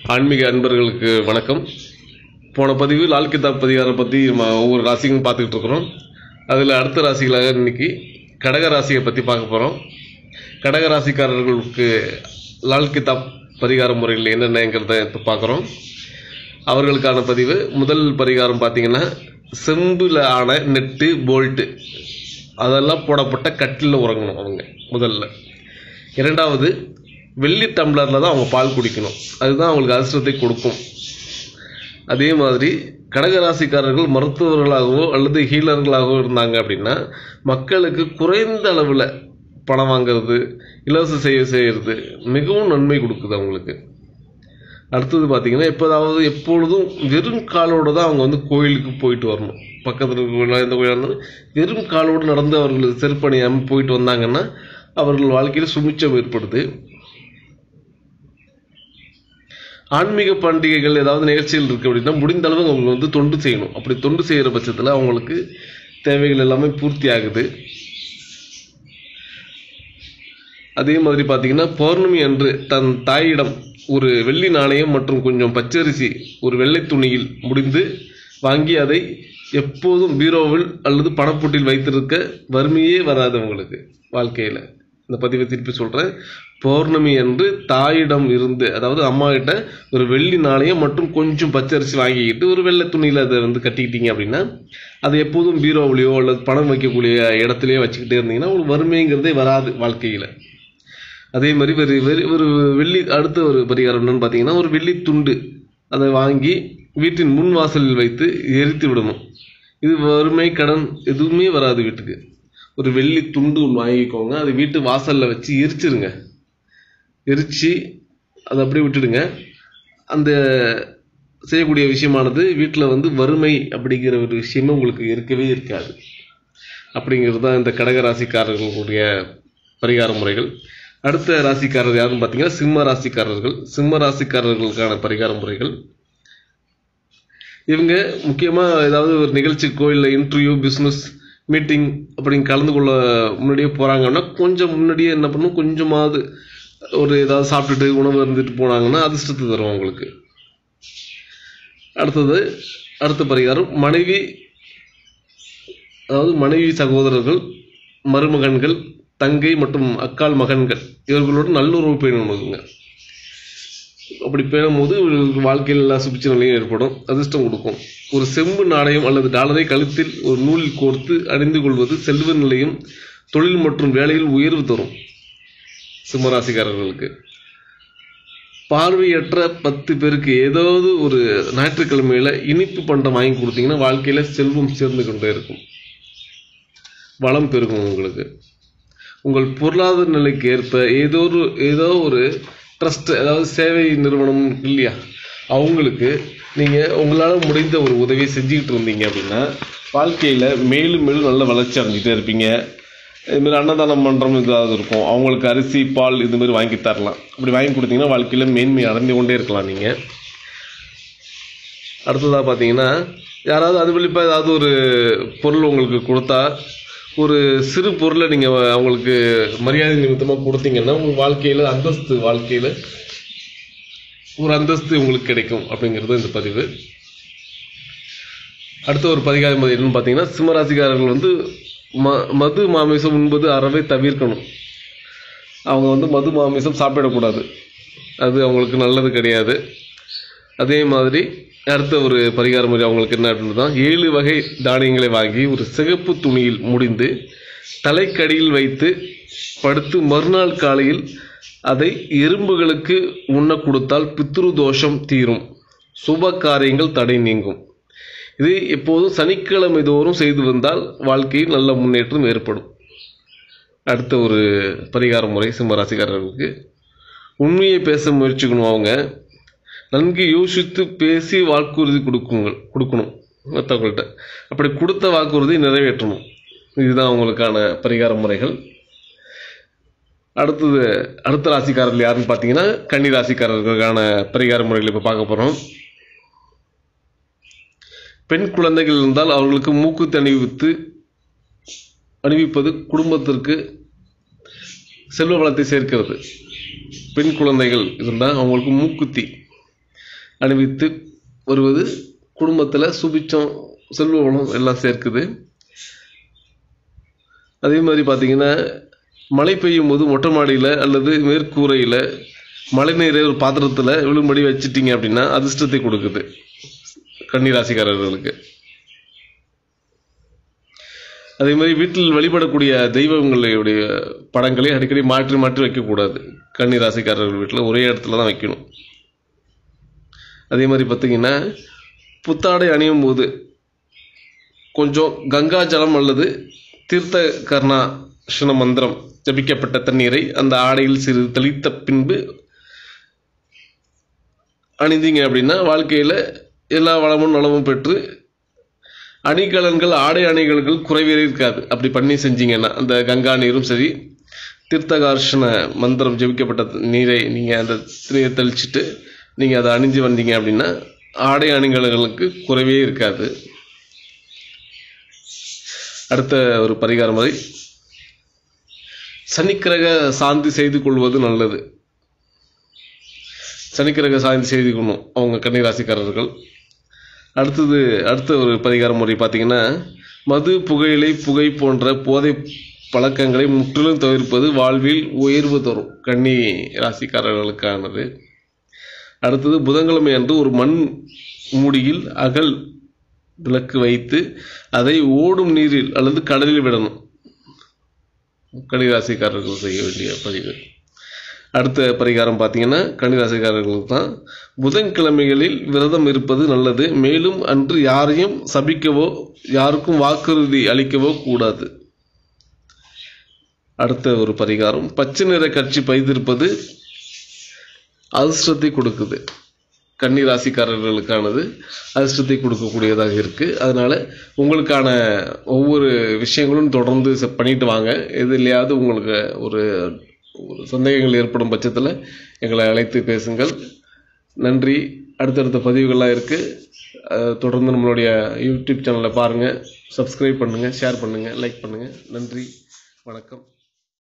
ஆன்மீக அன்பர்களுக்கு வணக்கம் போன பதிவு லால் கிதாப் பதிகாரை பற்றி நம்ம ஒவ்வொரு ராசிக்கும் பார்த்துக்கிட்டு இருக்கிறோம் அதில் அடுத்த ராசிகளாக இன்னைக்கு கடக ராசியை பற்றி பார்க்க போகிறோம் கடக ராசிக்காரர்களுக்கு லால் கிதாப் பரிகார முறையில் என்னென்னங்கிறத இப்போ பார்க்குறோம் அவர்களுக்கான பதிவு முதல் பரிகாரம் பார்த்தீங்கன்னா செம்பில் ஆன நெட்டு போல்ட்டு அதெல்லாம் போடப்பட்ட கட்டிலில் உறங்கணும் அவங்க முதல்ல இரண்டாவது வெள்ளி டம்ளரில் தான் அவங்க பால் குடிக்கணும் அதுதான் அவங்களுக்கு அதிர்ஷ்டத்தை கொடுக்கும் அதே மாதிரி கடகராசிக்காரர்கள் மருத்துவர்களாகவோ அல்லது ஹீலர்களாகவோ இருந்தாங்க அப்படின்னா மக்களுக்கு குறைந்த அளவில் பணம் வாங்குறது இலவச சேவை செய்கிறது மிகவும் நன்மை கொடுக்குது அவங்களுக்கு அடுத்தது பார்த்தீங்கன்னா எப்போதாவது எப்பொழுதும் வெறும் காலோடு தான் அவங்க வந்து கோயிலுக்கு போயிட்டு வரணும் பக்கத்தில் இருக்க எந்த கோயிலாக இருந்தாலும் வெறும் காலோடு நடந்து அவர்கள் செருப்பணியாமல் போயிட்டு வந்தாங்கன்னா அவர்கள் வாழ்க்கையில் சுமிச்சம் ஏற்படுது ஆன்மீக பண்டிகைகள் ஏதாவது நிகழ்ச்சிகள் இருக்குது அப்படின்னா முடிந்த அளவு அவங்க வந்து தொண்டு செய்யணும் அப்படி தொண்டு செய்கிற பட்சத்தில் அவங்களுக்கு தேவைகள் எல்லாமே பூர்த்தி ஆகுது அதே மாதிரி பார்த்தீங்கன்னா பௌர்ணமி அன்று தன் தாயிடம் ஒரு வெள்ளி நாணயம் மற்றும் கொஞ்சம் பச்சரிசி ஒரு வெள்ளை துணியில் முடிந்து வாங்கி அதை எப்போதும் பீரோவில் அல்லது பணப்பொட்டில் வைத்திருக்க வறுமையே வராது உங்களுக்கு வாழ்க்கையில் இந்த பதிவை திருப்பி சொல்கிறேன் பௌர்ணமி அன்று தாயிடம் இருந்து அதாவது அம்மா கிட்ட ஒரு வெள்ளி நாணயம் மற்றும் கொஞ்சம் பச்சரிசி வாங்கிக்கிட்டு ஒரு வெள்ளை துணியில் அதை வந்து கட்டிக்கிட்டீங்க அப்படின்னா அது எப்போதும் பீரோவிலையோ அல்லது பணம் வைக்கக்கூடிய இடத்துலையோ வச்சுக்கிட்டே இருந்தீங்கன்னா உங்களுக்கு வறுமைங்கிறதே வராது வாழ்க்கையில் அதே மாதிரி ஒரு வெறி- ஒரு வெள்ளி அடுத்த ஒரு பரிகாரம் என்னன்னு பார்த்தீங்கன்னா ஒரு வெள்ளி துண்டு அதை வாங்கி வீட்டின் முன் வாசலில் வைத்து எரித்து விடணும் இது வறுமை கடன் எதுவுமே வராது வீட்டுக்கு ஒரு வெள்ளி துண்டு ஒன்று வாங்கிக்கோங்க அது வீட்டு வாசலில் வச்சு எரிச்சிருங்க எரிச்சு அதை அப்படியே விட்டுடுங்க அந்த செய்யக்கூடிய விஷயமானது வீட்டில் வந்து வறுமை அப்படிங்கிற ஒரு விஷயமே உங்களுக்கு இருக்கவே இருக்காது அப்படிங்கிறது தான் இந்த கடக ராசிக்காரர்களுடைய பரிகார முறைகள் அடுத்த ராசிக்காரர் யாருன்னு பார்த்தீங்கன்னா சிம்ம ராசிக்காரர்கள் சிம்ம ராசிக்காரர்களுக்கான பரிகார முறைகள் இவங்க முக்கியமாக ஏதாவது ஒரு நிகழ்ச்சி கோயிலில் இன்டர்வியூ பிஸ்னஸ் மீட்டிங் அப்படின்னு கலந்து கொள்ள முன்னாடியே போகிறாங்கன்னா கொஞ்சம் முன்னாடியே என்ன பண்ணும் கொஞ்சமாவது ஒரு ஏதாவது சாப்பிட்டுட்டு உணவு இருந்துட்டு போனாங்கன்னா அதிர்ஷ்டத்தை தரும் அவங்களுக்கு அடுத்தது அடுத்த பரிகாரம் மனைவி அதாவது மனைவி சகோதரர்கள் மருமகன்கள் தங்கை மற்றும் அக்கால் மகன்கள் இவர்களோடு நல்லுறவு பேணுங்க அப்படி பேணும்போது இவர்களுக்கு வாழ்க்கையில் எல்லா சுபிச்ச நிலையும் ஏற்படும் அதிர்ஷ்டம் கொடுக்கும் ஒரு செம்பு நாணயம் அல்லது டாலரை கழுத்தில் ஒரு நூலில் கோர்த்து அணிந்து கொள்வது செல்வ நிலையும் தொழில் மற்றும் வேலையில் உயர்வு தரும் சிம்மராசிக்காரர்களுக்கு பார்வையற்ற பத்து பேருக்கு ஏதாவது ஒரு ஞாயிற்றுக்கிழமையில இனிப்பு பண்டம் வாங்கி கொடுத்தீங்கன்னா வாழ்க்கையில செல்வம் சேர்ந்து கொண்டே இருக்கும் வளம் பெருகும் உங்களுக்கு உங்கள் பொருளாதார நிலைக்கு ஏற்ப ஏதோ ஒரு ஏதோ ஒரு ட்ரஸ்ட் அதாவது சேவை நிறுவனம் இருக்கு இல்லையா அவங்களுக்கு நீங்கள் உங்களால் முடிந்த ஒரு உதவியை செஞ்சுக்கிட்டு இருந்தீங்க அப்படின்னா வாழ்க்கையில் மேலும் மேலும் நல்ல வளர்ச்சி அடைஞ்சிட்டே இருப்பீங்க இதுமாரி அன்னதானம் பண்ணுறோம் ஏதாவது இருக்கும் அவங்களுக்கு அரிசி பால் இது மாதிரி வாங்கி தரலாம் அப்படி வாங்கி கொடுத்தீங்கன்னா வாழ்க்கையில் மேன்மை அடைந்து கொண்டே இருக்கலாம் நீங்கள் அடுத்ததாக பார்த்தீங்கன்னா யாராவது அது வெளிப்பாக ஏதாவது ஒரு பொருள் உங்களுக்கு கொடுத்தா ஒரு சிறு பொருளை நீங்கள் அவங்களுக்கு மரியாதை நிமித்தமாக கொடுத்தீங்கன்னா உங்கள் வாழ்க்கையில் அந்தஸ்து வாழ்க்கையில் ஒரு அந்தஸ்து உங்களுக்கு கிடைக்கும் அப்படிங்கிறது இந்த பதிவு அடுத்த ஒரு பதிகாரம் என்னன்னு பார்த்தீங்கன்னா சிம்மராசிக்காரர்கள் வந்து ம மது மாமிசம் உண்பது அறவே தவிர்க்கணும் அவங்க வந்து மது மாமிசம் சாப்பிடக்கூடாது அது அவங்களுக்கு நல்லது கிடையாது அதே மாதிரி அடுத்த ஒரு பரிகார முறை அவங்களுக்கு என்ன அப்படின்னா ஏழு வகை தானியங்களை வாங்கி ஒரு சிகப்பு துணியில் முடிந்து தலைக்கடியில் வைத்து படுத்து மறுநாள் காலையில் அதை எறும்புகளுக்கு உண்ண கொடுத்தால் பித்ரு தோஷம் தீரும் சுப காரியங்கள் தடை நீங்கும் இது எப்போதும் சனிக்கிழமை தோறும் செய்து வந்தால் வாழ்க்கையில் நல்ல முன்னேற்றம் ஏற்படும் அடுத்த ஒரு பரிகார முறை சிம்மராசிக்காரர்களுக்கு உண்மையை பேச முயற்சிக்கணும் அவங்க நன்கு யோசித்து பேசி வாக்குறுதி கொடுக்குங்கள் கொடுக்கணும் மற்றவங்கள்ட்ட அப்படி கொடுத்த வாக்குறுதி நிறைவேற்றணும் இதுதான் அவங்களுக்கான பரிகார முறைகள் அடுத்தது அடுத்த ராசிக்காரர்கள் யாருன்னு பார்த்தீங்கன்னா கன்னி ராசிக்காரர்களுக்கான பரிகார முறைகள் இப்போ பார்க்க போகிறோம் பெண் குழந்தைகள் இருந்தால் அவர்களுக்கு மூக்குத்தி அணிவித்து அணிவிப்பது குடும்பத்திற்கு செல்வ வளத்தை சேர்க்கிறது பெண் குழந்தைகள் இருந்தால் அவங்களுக்கு மூக்குத்தி அணிவித்து வருவது குடும்பத்தில் சுபிச்சம் செல்வ வளம் எல்லாம் சேர்க்குது அதே மாதிரி பார்த்தீங்கன்னா மழை பெய்யும் போது மொட்டை மாடியில் அல்லது மேற்கூரையில் மழை நீரை ஒரு பாத்திரத்தில் விழும்படி வச்சிட்டீங்க அப்படின்னா அதிர்ஷ்டத்தை கொடுக்குது கன்னிராசிக்காரர்களுக்கு அதே மாதிரி வீட்டில் வழிபடக்கூடிய தெய்வங்களுடைய படங்களை அடிக்கடி மாற்றி மாற்றி வைக்கக்கூடாது கன்னிராசிக்காரர்கள் வீட்டில் ஒரே இடத்துல தான் வைக்கணும் அதே மாதிரி பார்த்தீங்கன்னா புத்தாடை அணியும் போது கொஞ்சம் கங்கா ஜலம் அல்லது தீர்த்த கர்ணாசன மந்திரம் ஜபிக்கப்பட்ட தண்ணீரை அந்த ஆடையில் சிறிது தெளித்த பின்பு அணிந்தீங்க அப்படின்னா வாழ்க்கையில் எல்லா வளமும் நலமும் பெற்று அணிகலன்கள் ஆடை அணிகலன்கள் குறைவே இருக்காது அப்படி பண்ணி செஞ்சீங்கன்னா அந்த கங்கா நீரும் சரி தீர்த்தகார்ஷண மந்திரம் ஜெபிக்கப்பட்ட நீரை நீங்கள் அந்த நீரை தெளிச்சுட்டு நீங்கள் அதை அணிஞ்சு வந்தீங்க அப்படின்னா ஆடை அணிகலன்களுக்கு குறைவே இருக்காது அடுத்த ஒரு பரிகாரம் முறை சனிக்கிரக சாந்தி செய்து கொள்வது நல்லது சனிக்கிரக சாந்தி செய்து கொள்ளணும் அவங்க கன்னிராசிக்காரர்கள் அடுத்தது அடுத்த ஒரு பரிகார முறை பார்த்தீங்கன்னா மது புகையிலை புகை போன்ற போதை பழக்கங்களை முற்றிலும் தவிர்ப்பது வாழ்வில் உயர்வு தரும் கன்னி ராசிக்காரர்களுக்கானது அடுத்தது புதன்கிழமை அன்று ஒரு மண் மூடியில் அகல் விளக்கு வைத்து அதை ஓடும் நீரில் அல்லது கடலில் விடணும் கன்னிராசிக்காரர்கள் செய்ய வேண்டிய பதிவு அடுத்த பரிகாரம் பார்த்தீங்கன்னா கன்னிராசிக்காரர்களுக்கு தான் புதன்கிழமைகளில் விரதம் இருப்பது நல்லது மேலும் அன்று யாரையும் சபிக்கவோ யாருக்கும் வாக்குறுதி அளிக்கவோ கூடாது அடுத்த ஒரு பரிகாரம் பச்சை நிற கட்சி பைத்திருப்பது அதிர்ஷ்டத்தை கொடுக்குது கன்னி ராசிக்காரர்களுக்கானது அதிர்ஷ்டத்தை கொடுக்கக்கூடியதாக இருக்குது அதனால் உங்களுக்கான ஒவ்வொரு விஷயங்களும் தொடர்ந்து செ- பண்ணிட்டு வாங்க எதுலையாவது உங்களுக்கு ஒரு ஒரு சந்தேகங்கள் ஏற்படும் பட்சத்தில் எங்களை அழைத்து பேசுங்கள் நன்றி அடுத்தடுத்த பதிவுகள்லாம் இருக்குது தொடர்ந்து நம்மளுடைய யூடியூப் சேனலை பாருங்கள் சப்ஸ்கிரைப் பண்ணுங்கள் ஷேர் பண்ணுங்கள் லைக் பண்ணுங்கள் நன்றி வணக்கம்